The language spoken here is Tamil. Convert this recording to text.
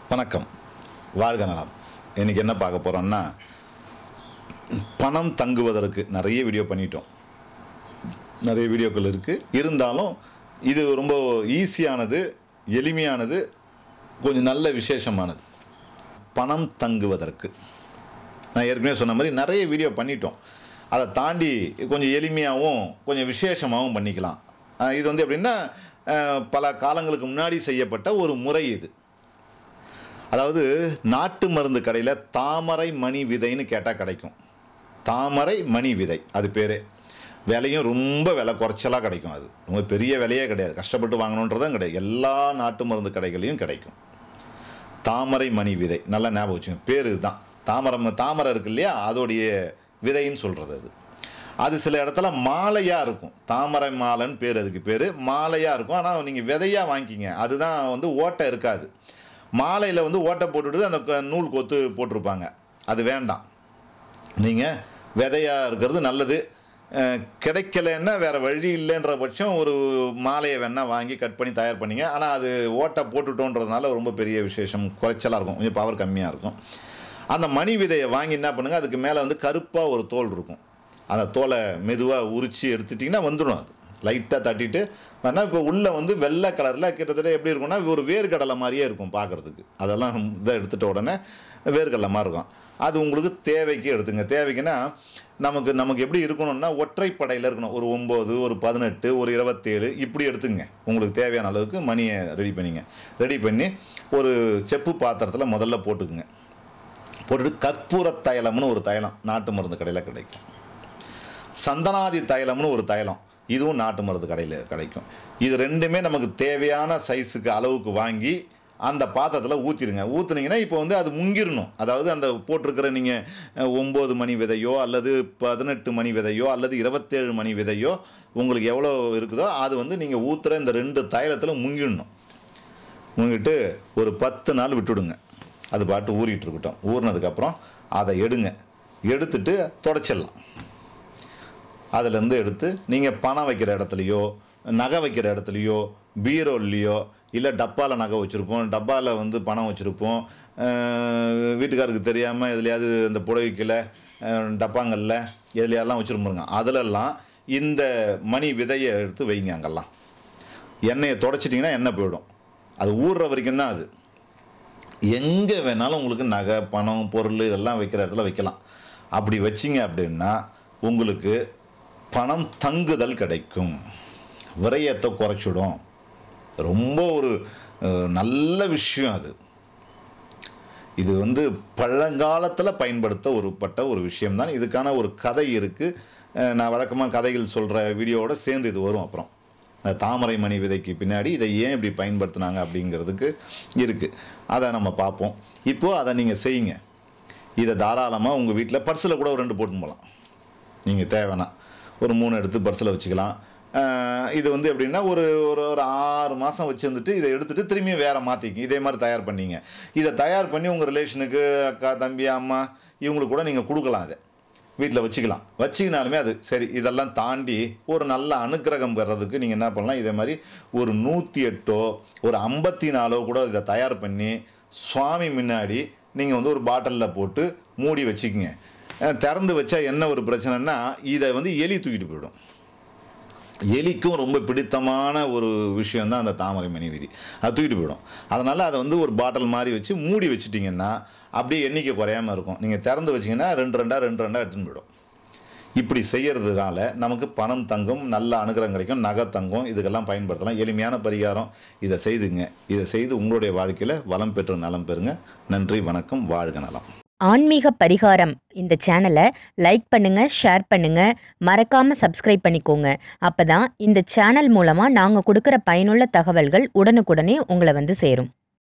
வணக்கம் வாழ்க நலம் இன்னைக்கு என்ன பார்க்க போகிறோம்னா பணம் தங்குவதற்கு நிறைய வீடியோ பண்ணிட்டோம் நிறைய வீடியோக்கள் இருக்குது இருந்தாலும் இது ரொம்ப ஈஸியானது எளிமையானது கொஞ்சம் நல்ல விசேஷமானது பணம் தங்குவதற்கு நான் ஏற்கனவே சொன்ன மாதிரி நிறைய வீடியோ பண்ணிட்டோம் அதை தாண்டி கொஞ்சம் எளிமையாகவும் கொஞ்சம் விசேஷமாகவும் பண்ணிக்கலாம் அஹ் இது வந்து எப்படின்னா அஹ் பல காலங்களுக்கு முன்னாடி செய்யப்பட்ட ஒரு முறை இது அதாவது நாட்டு மருந்து கடையில் தாமரை மணி விதைன்னு கேட்டால் கிடைக்கும் தாமரை மணி விதை அது பேர் விலையும் ரொம்ப விலை குறைச்சலாக கிடைக்கும் அது ரொம்ப பெரிய விலையே கிடையாது கஷ்டப்பட்டு வாங்கணுன்றதும் கிடையாது எல்லா நாட்டு மருந்து கடைகளையும் கிடைக்கும் தாமரை மணி விதை நல்லா ஞாபகம் வச்சுங்க பேர் இதுதான் தாமரை தாமரை இருக்கு இல்லையா அதோடைய விதைன்னு சொல்கிறது அது அது சில இடத்துல மாலையாக இருக்கும் தாமரை மாலைன்னு பேர் அதுக்கு பேர் மாலையாக இருக்கும் ஆனால் நீங்கள் விதையாக வாங்கிக்கிங்க அதுதான் வந்து ஓட்டை இருக்காது மாலையில் வந்து ஓட்டை போட்டுட்டு அந்த க- நூல் கொத்து போட்டிருப்பாங்க அது வேண்டாம் நீங்கள் விதையாக இருக்கிறது நல்லது அஹ், கிடைக்கலன்னா வேறு வழி இல்லைன்ற பட்சம் ஒரு மாலையை வேணால் வாங்கி கட் பண்ணி தயார் பண்ணிங்க ஆனால் அது ஓட்டை போட்டுட்டோன்றதுனால ரொம்ப பெரிய விசேஷம் குறைச்சலாக இருக்கும் கொஞ்சம் பவர் கம்மியாக இருக்கும் அந்த மணி விதையை வாங்கி என்ன பண்ணுங்கள் அதுக்கு மேலே வந்து கருப்பாக ஒரு தோல் இருக்கும் அந்த தோலை மெதுவாக உரித்து எடுத்துட்டிங்கன்னா வந்துடும் அது லைட்டாக தட்டிட்டு வேணால் இப்போ உள்ளே வந்து வெள்ளை கலரில் கிட்டத்தட்ட எப்படி இருக்கும்னா ஒரு வேர்க்கடலை மாதிரியே இருக்கும் பார்க்குறதுக்கு அதெல்லாம் இதை எடுத்துட்ட உடனே வேர்க்கடலை மாதிரி இருக்கும் அது உங்களுக்கு தேவைக்கு எடுத்துங்க தேவைக்குன்னா நமக்கு நமக்கு எப்படி இருக்கணும்னா ஒற்றைப்படையில் இருக்கணும் ஒரு ஒம்பது ஒரு பதினெட்டு ஒரு இருபத்தேழு இப்படி எடுத்துங்க உங்களுக்கு தேவையான அளவுக்கு மணியை ரெடி பண்ணிங்க ரெடி பண்ணி ஒரு செப்பு பாத்திரத்தில் முதல்ல போட்டுக்குங்க போட்டுட்டு கற்பூர தைலம்னு ஒரு தைலம் நாட்டு மருந்து கடையில் கிடைக்கும் சந்தனாதி தைலம்னு ஒரு தைலம் இதுவும் நாட்டு மருந்து கடையில் கிடைக்கும் இது ரெண்டுமே நமக்கு தேவையான சைஸுக்கு அளவுக்கு வாங்கி அந்த பாத்திரத்தில் ஊற்றிடுங்க ஊற்றுனீங்கன்னா இப்போ வந்து அது முங்கிடணும் அதாவது அந்த போட்டிருக்கிற நீங்கள் ஒம்பது மணி விதையோ அல்லது பதினெட்டு மணி விதையோ அல்லது இருபத்தேழு மணி விதையோ உங்களுக்கு எவ்வளோ இருக்குதோ அது வந்து நீங்கள் ஊற்றுற இந்த ரெண்டு தைலத்தில் முங்கிடணும் முங்கிட்டு ஒரு பத்து நாள் விட்டுடுங்க அது பாட்டு ஊறிட்டு இருக்கட்டும் ஊறினதுக்கப்புறம் அதை எடுங்க எடுத்துட்டு தொடச்சிடலாம் அதிலேருந்து எடுத்து நீங்கள் பணம் வைக்கிற இடத்துலையோ நகை வைக்கிற இடத்துலையோ பீரோல்லையோ இல்லை டப்பாவில் நகை வச்சுருப்போம் டப்பாவில் வந்து பணம் வச்சுருப்போம் வீட்டுக்காருக்கு தெரியாமல் எதுலையாவது இந்த புடவைக்கில் டப்பாங்களில் எதுலையெல்லாம் வச்சுருப்போங்க அதிலெல்லாம் இந்த மணி விதையை எடுத்து வைங்க அங்கெல்லாம் எண்ணெயை தொடச்சிட்டிங்கன்னா எண்ணெய் போயிடும் அது ஊறுற வரைக்கும் தான் அது எங்கே வேணாலும் உங்களுக்கு நகை பணம் பொருள் இதெல்லாம் வைக்கிற இடத்துல வைக்கலாம் அப்படி வச்சிங்க அப்படின்னா உங்களுக்கு பணம் தங்குதல் கிடைக்கும் விரயத்தை குறைச்சிடும் ரொம்ப ஒரு அஹ், நல்ல விஷயம் அது இது வந்து பழங்காலத்தில் பயன்படுத்த ஒருப்பட்ட ஒரு விஷயம்தான் இதுக்கான ஒரு கதை இருக்குது நான் வழக்கமாக கதைகள் சொல்கிற வீடியோவோட சேர்ந்து இது வரும் அப்புறம் அந்த தாமரை மணி விதைக்கு பின்னாடி இதை ஏன் இப்படி பயன்படுத்துனாங்க அப்படிங்கிறதுக்கு இருக்குது அதை நம்ம பார்ப்போம் இப்போது அதை நீங்கள் செய்யுங்க இதை தாராளமாக உங்கள் வீட்டில் பர்ஸில் கூட ஒரு ரெண்டு போட்டு போகலாம் நீங்கள் தேவைன்னா ஒரு மூணு எடுத்து பர்ஸில் வச்சுக்கலாம் அஹ் இது வந்து எப்படின்னா ஒரு ஒரு ஒரு ஆறு மாதம் வச்சுருந்துட்டு இதை எடுத்துகிட்டு திரும்பியும் வேறு மாற்றிக்கிங்க இதே மாதிரி தயார் பண்ணீங்க இதை தயார் பண்ணி உங்கள் ரிலேஷனுக்கு அக்கா தம்பி அம்மா இவங்களுக்கு கூட நீங்கள் கொடுக்கலாம் அதை வீட்டில் வச்சுக்கலாம் வச்சுக்கினாலுமே அது சரி இதெல்லாம் தாண்டி ஒரு நல்ல அனுக்கிரகம் பெறதுக்கு நீங்கள் என்ன பண்ணலாம் இதே மாதிரி ஒரு நூற்றி எட்டோ ஒரு ஐம்பத்தி நாலோ கூட இதை தயார் பண்ணி சுவாமி முன்னாடி நீங்கள் வந்து ஒரு பாட்டிலில் போட்டு மூடி வச்சுக்கிங்க அஹ் திறந்து வச்சா என்ன ஒரு பிரச்சனைனா இதை வந்து எலி தூக்கிட்டு போயிடும் எலிக்கும் ரொம்ப பிடித்தமான ஒரு விஷயம் தான் அந்த தாமரை மணி விதி அது தூக்கிட்டு போயிடும் அதனால் அதை வந்து ஒரு பாட்டில் மாதிரி வச்சு மூடி வச்சுட்டிங்கன்னா அப்படியே எண்ணிக்கை குறையாமல் இருக்கும் நீங்கள் திறந்து வச்சிங்கன்னா ரெண்டு ரெண்டாக ரெண்டு ரெண்டாக எடுத்துன்னு போயிடும் இப்படி செய்யறதுனால நமக்கு பணம் தங்கும் நல்ல அனுகிரகம் கிடைக்கும் நகை தங்கும் இதுக்கெல்லாம் பயன்படுத்தலாம் எளிமையான பரிகாரம் இதை செய்துங்க இதை செய்து உங்களுடைய வாழ்க்கையில் வளம் பெற்று நலம் பெறுங்க நன்றி வணக்கம் வாழ்க நலம் ஆன்மீக பரிகாரம் இந்த சேனலை லைக் பண்ணுங்க ஷேர் பண்ணுங்க மறக்காம சப்ஸ்கிரைப் பண்ணிக்கோங்க அப்பதான் இந்த சேனல் மூலமா நாங்க கொடுக்கிற பயனுள்ள தகவல்கள் உடனுக்குடனே உங்களை வந்து சேரும்